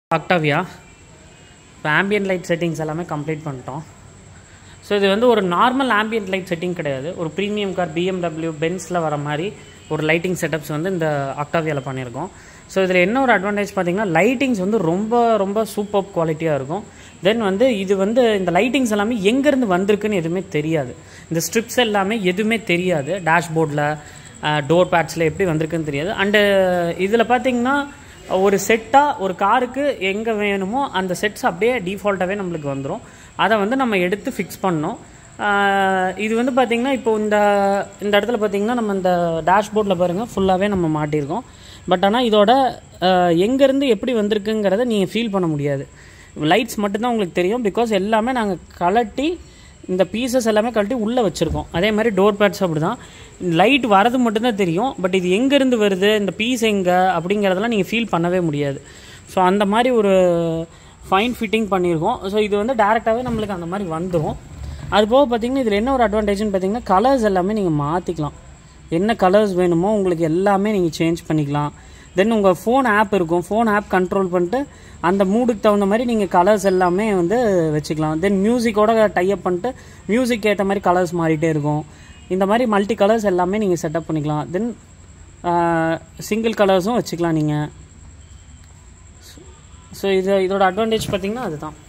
ஆக்டாவியா இப்போ ambient light settings எல்லாமே complete பண்ணிட்டோம் ஸோ இது வந்து ஒரு நார்மல் ஆம்பியன்ட் லைட் செட்டிங் கிடையாது ஒரு ப்ரீமியம் கார் பிஎம்டபிள்யூ பென்ஸில் வர மாதிரி ஒரு லைட்டிங் செட்டப்ஸ் வந்து இந்த ஆக்டாவியாவில் பண்ணியிருக்கோம் ஸோ இதில் என்ன ஒரு அட்வான்டேஜ் பார்த்தீங்கன்னா லைட்டிங்ஸ் வந்து ரொம்ப ரொம்ப சூப்பர் குவாலிட்டியாக இருக்கும் தென் வந்து இது வந்து இந்த லைட்டிங்ஸ் எல்லாமே எங்கேருந்து வந்திருக்குன்னு எதுவுமே தெரியாது இந்த ஸ்ட்ரிப்ஸ் எல்லாமே எதுவுமே தெரியாது டேஷ்போர்டில் டோர் பேட்ஸில் எப்படி வந்திருக்குன்னு தெரியாது அண்டு இதில் பார்த்தீங்கன்னா ஒரு செட்டாக ஒரு காருக்கு எங்கே வேணுமோ அந்த செட்ஸ் அப்படியே டிஃபால்ட்டாகவே நம்மளுக்கு வந்துடும் அதை வந்து நம்ம எடுத்து ஃபிக்ஸ் பண்ணோம் ஆஹ் இது வந்து பார்த்திங்கன்னா இப்போ இந்த இந்த இடத்துல பார்த்திங்கன்னா நம்ம இந்த டேஷ்போர்டில் பாருங்கள் ஃபுல்லாகவே நம்ம மாட்டியிருக்கோம் பட் ஆனால் இதோட ஆஹ் எங்கேருந்து எப்படி வந்திருக்குங்கிறத நீங்கள் ஃபீல் பண்ண முடியாது லைட்ஸ் மட்டும்தான் உங்களுக்கு தெரியும் பிகாஸ் எல்லாமே நாங்கள் கலட்டி இந்த பீசஸ் எல்லாமே கழட்டி உள்ளே வச்சுருக்கோம் அதே மாதிரி டோர் பேட்ஸ் அப்படி தான் லைட் வரது மட்டும்தான் தெரியும் பட் இது எங்கேருந்து வருது இந்த பீஸ் எங்கே அப்படிங்கிறதெல்லாம் நீங்கள் ஃபீல் பண்ணவே முடியாது ஸோ அந்த மாதிரி ஒரு ஃபைன் ஃபிட்டிங் பண்ணியிருக்கோம் ஸோ இது வந்து டேரெக்டாகவே நம்மளுக்கு அந்த மாதிரி வந்துடும் அது போக பார்த்தீங்கன்னா இதில் என்ன ஒரு அட்வான்டேஜ்னு பார்த்தீங்கன்னா கலர்ஸ் எல்லாமே நீங்கள் மாற்றிக்கலாம் என்ன கலர்ஸ் வேணுமோ உங்களுக்கு எல்லாமே நீங்கள் சேஞ்ச் பண்ணிக்கலாம் தென் உங்கள் ஃபோன் ஆப் இருக்கும் ஃபோன் ஆப் கண்ட்ரோல் பண்ணிட்டு அந்த மூடுக்கு தகுந்த மாதிரி நீங்கள் கலர்ஸ் எல்லாமே வந்து வச்சுக்கலாம் தென் மியூசிக்கோட டைப் பண்ணிட்டு மியூசிக் ஏற்ற மாதிரி கலர்ஸ் மாறிட்டே இருக்கும் இந்த மாதிரி மல்டி கலர்ஸ் எல்லாமே நீங்கள் செட்டப் பண்ணிக்கலாம் தென் சிங்கிள் கலர்ஸும் வச்சுக்கலாம் நீங்கள் ஸோ இது இதோட அட்வான்டேஜ் பார்த்தீங்கன்னா அதுதான்